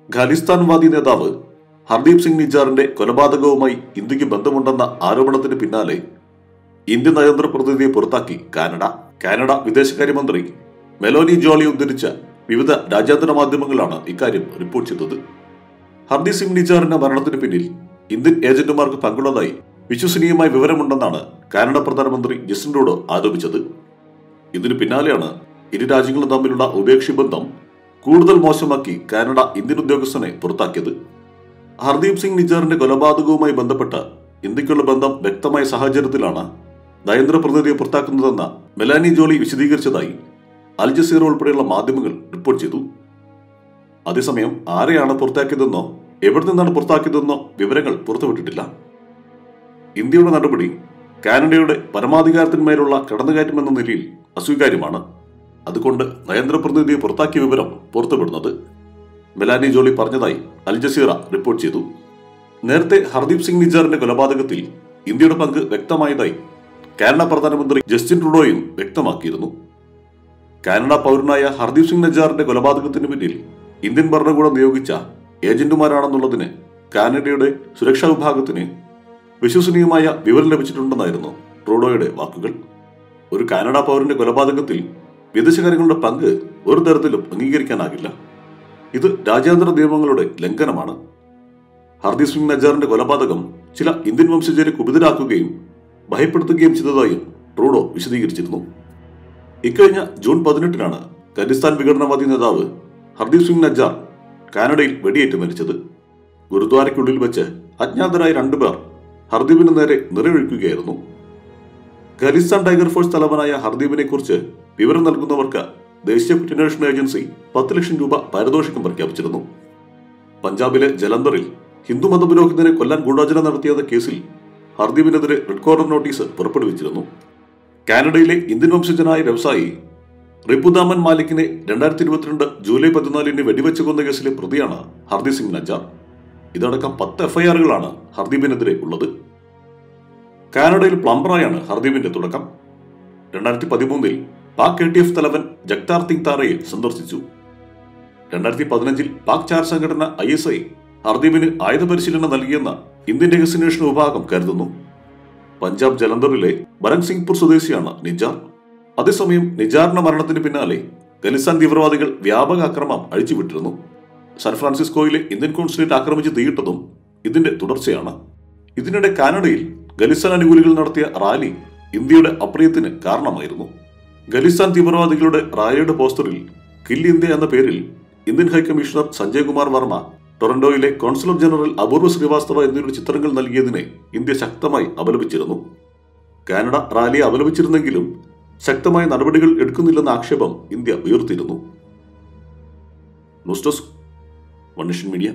ഖാലിസ്ഥാൻവാദി നേതാവ് ഹർദീപ് സിംഗ് നിജാറിന്റെ കൊലപാതകവുമായി ഇന്ത്യക്ക് ബന്ധമുണ്ടെന്ന ആരോപണത്തിന് പിന്നാലെ ഇന്ത്യൻ നയതന്ത്ര പ്രതിനിധിയെ പുറത്താക്കി കാനഡ കാനഡ വിദേശകാര്യമന്ത്രി മെലോനി ജോളി ഉദ്ധരിച്ച വിവിധ രാജ്യാന്തര മാധ്യമങ്ങളാണ് ഇക്കാര്യം റിപ്പോർട്ട് ചെയ്തത് ഹർദീപ് സിംഗ് നിജാറിന്റെ മരണത്തിന് പിന്നിൽ ഇന്ത്യൻ ഏജന്റുമാർക്ക് പങ്കുള്ളതായി വിശ്വസനീയമായ വിവരമുണ്ടെന്നാണ് കാനഡ പ്രധാനമന്ത്രി ജസ്റ്റിൻ ട്രൂഡോ ആരോപിച്ചത് ഇതിനു പിന്നാലെയാണ് ഇരു രാജ്യങ്ങളും തമ്മിലുള്ള ഉഭയകക്ഷി ബന്ധം കൂടുതൽ മോശമാക്കി കാനഡ ഇന്ത്യൻ ഉദ്യോഗസ്ഥനെ പുറത്താക്കിയത് ഹർദീപ് സിംഗ് നിജാറിന്റെ കൊലപാതകവുമായി ബന്ധപ്പെട്ട് ഇന്ത്യക്കുള്ള ബന്ധം വ്യക്തമായ സാഹചര്യത്തിലാണ് നയന്ത്ര പ്രതിനിധിയെ പുറത്താക്കുന്നതെന്ന മെലാനി ജോളി വിശദീകരിച്ചതായി അൽ ജസീറ ഉൾപ്പെടെയുള്ള മാധ്യമങ്ങൾ റിപ്പോർട്ട് ചെയ്തു അതേസമയം ആരെയാണ് പുറത്താക്കിയതെന്നോ എവിടെ നിന്നാണ് പുറത്താക്കിയതെന്നോ വിവരങ്ങൾ പുറത്തുവിട്ടിട്ടില്ല ഇന്ത്യയുടെ നടപടി കാനഡയുടെ പരമാധികാരത്തിന്മേലുള്ള കടന്നുകയറ്റമെന്ന നിലയിൽ അസ്വീകാര്യമാണ് അതുകൊണ്ട് നയന്ത്ര പ്രതിനിധിയെ പുറത്താക്കിയ വിവരം പുറത്തുവിടുന്നത് മെലാനി ജോളി പറഞ്ഞതായി അൽ ജസീറ റിപ്പോർട്ട് ചെയ്തു നേരത്തെ ഹർദീപ് സിംഗ് നിജാറിന്റെ കൊലപാതകത്തിൽ ഇന്ത്യയുടെ പങ്ക് വ്യക്തമായതായി കാനഡ പ്രധാനമന്ത്രി ജസ്റ്റിൻ ട്രൂഡോയും വ്യക്തമാക്കിയിരുന്നു കാനഡ പൗരനായ ഹർദീപ് സിംഗ് നജാറിന്റെ കൊലപാതകത്തിന് പിന്നിൽ ഇന്ത്യൻ ഭരണകൂടം നിയോഗിച്ച ഏജന്റുമാരാണെന്നുള്ളതിന് കാനഡയുടെ സുരക്ഷാ വിഭാഗത്തിന് വിശ്വസനീയമായ വിവരം ലഭിച്ചിട്ടുണ്ടെന്നായിരുന്നു ട്രൂഡോയുടെ വാക്കുകൾ ഒരു കാനഡ പൗരന്റെ കൊലപാതകത്തിൽ വിദേശകാര്യങ്ങളുടെ പങ്ക് ഒരു തരത്തിലും അംഗീകരിക്കാനാകില്ല ഇത് രാജ്യാന്തര നിയമങ്ങളുടെ ലംഘനമാണ് ഹർദീപ് സിംഗ് നജാറിന്റെ കൊലപാതകം ചില ഇന്ത്യൻ വംശജരെ കുപിതരാക്കുകയും ഭയപ്പെടുത്തുകയും ചെയ്തതായും ട്രൂഡോ വിശദീകരിച്ചിരുന്നു ഇക്കഴിഞ്ഞ ജൂൺ പതിനെട്ടിനാണ് ഖലിസ്ഥാൻ വിഘടനവാദി നേതാവ് ഹർദീപ് സിംഗ് നജാർ കാനഡയിൽ വെടിയേറ്റ് മരിച്ചത് ഗുരുദ്വാരയ്ക്കുള്ളിൽ വെച്ച് അജ്ഞാതരായ രണ്ടുപേർ ഹർദീപിന് നേരെ നിറയൊഴിക്കുകയായിരുന്നു ഖലിസ്ഥാൻ ടൈഗർ ഫോഴ്സ് തലവനായ ഹർദീപിനെ കുറിച്ച് വിവരം നൽകുന്നവർക്ക് ദേശീയ കുറ്റാന്വേഷണ ഏജൻസി പത്ത് ലക്ഷം രൂപ പാരിതോഷികം പ്രഖ്യാപിച്ചിരുന്നു പഞ്ചാബിലെ ജലന്ധറിൽ ഹിന്ദു മതപുരോഹിതനെ കൊല്ലാൻ ഗൂഢാചരണ നടത്തിയെന്ന കേസിൽ ഹർദീപിനെതിരെ റെഡ് കോർണർ നോട്ടീസ് പുറപ്പെടുവിച്ചിരുന്നു കാനഡയിലെ ഇന്ത്യൻ വംശജനായ വ്യവസായി റിപ്പുദാമൻ മാലിക്കിനെ രണ്ടായിരത്തി ഇരുപത്തിരണ്ട് ജൂലൈ പതിനാലിന് വെടിവെച്ച് കൊന്ന കേസിലെ പ്രതിയാണ് ഹർദീപ് സിംഗ് നജാർ ഇതടക്കം പത്ത് എഫ്ഐആറുകളാണ് ഹർദീപിനെതിരെ ഉള്ളത് കാനഡയിൽ പ്ലംബറായാണ് ഹർദീപിന്റെ തുടക്കം രണ്ടായിരത്തി പതിമൂന്നിൽ പാക് എ ടി എഫ് തലവൻ ജഗ്താർ സിംഗ് താറയെ സന്ദർശിച്ചു രണ്ടായിരത്തി പതിനഞ്ചിൽ പാക് ചാർ സംഘടന ഐ എസ് ഐ ഹർദീപിന് ആയുധ പരിശീലനം നൽകിയെന്ന ഇന്ത്യൻ രഹസ്യാന്വേഷണ വിഭാഗം കരുതുന്നു പഞ്ചാബ് ജലന്ധറിലെ ബരങ് സിംഗ്പൂർ സ്വദേശിയാണ് നിജാർ അതേസമയം നിജാറിന്റെ മരണത്തിന് പിന്നാലെ ഖലിസ്ഥാൻ തീവ്രവാദികൾ വ്യാപക അക്രമം അഴിച്ചുവിട്ടിരുന്നു സാൻ ഫ്രാൻസിസ്കോയിലെ ഇന്ത്യൻ കോൺസുലേറ്റ് ആക്രമിച്ച് തീയിട്ടതും ഇതിന്റെ തുടർച്ചയാണ് ഇതിനിടെ കാനഡയിൽ ഖലിസ്ഥാൻ അനുകൂലികൾ നടത്തിയ റാലി ഇന്ത്യയുടെ അപ്രിയത്തിന് കാരണമായിരുന്നു ഖലിസ്ഥാൻ തീവ്രവാദികളുടെ റാലിയുടെ പോസ്റ്ററിൽ കിൽ ഇന്ത്യ എന്ന പേരിൽ ഇന്ത്യൻ ഹൈക്കമ്മീഷണർ സഞ്ജയ് കുമാർ വർമ്മ ടൊറന്റോയിലെ കോൺസുലർ ജനറൽ അപൂർവ ശ്രീവാസ്തവ എന്നിവരുടെ ചിത്രങ്ങൾ നൽകിയതിനെ ഇന്ത്യ ശക്തമായി അപലപിച്ചിരുന്നു കാനഡ റാലിയെ അപലപിച്ചിരുന്നെങ്കിലും ശക്തമായ നടപടികൾ എടുക്കുന്നില്ലെന്ന ആക്ഷേപം ഇന്ത്യ ഉയർത്തിയിരുന്നു news desk one nation media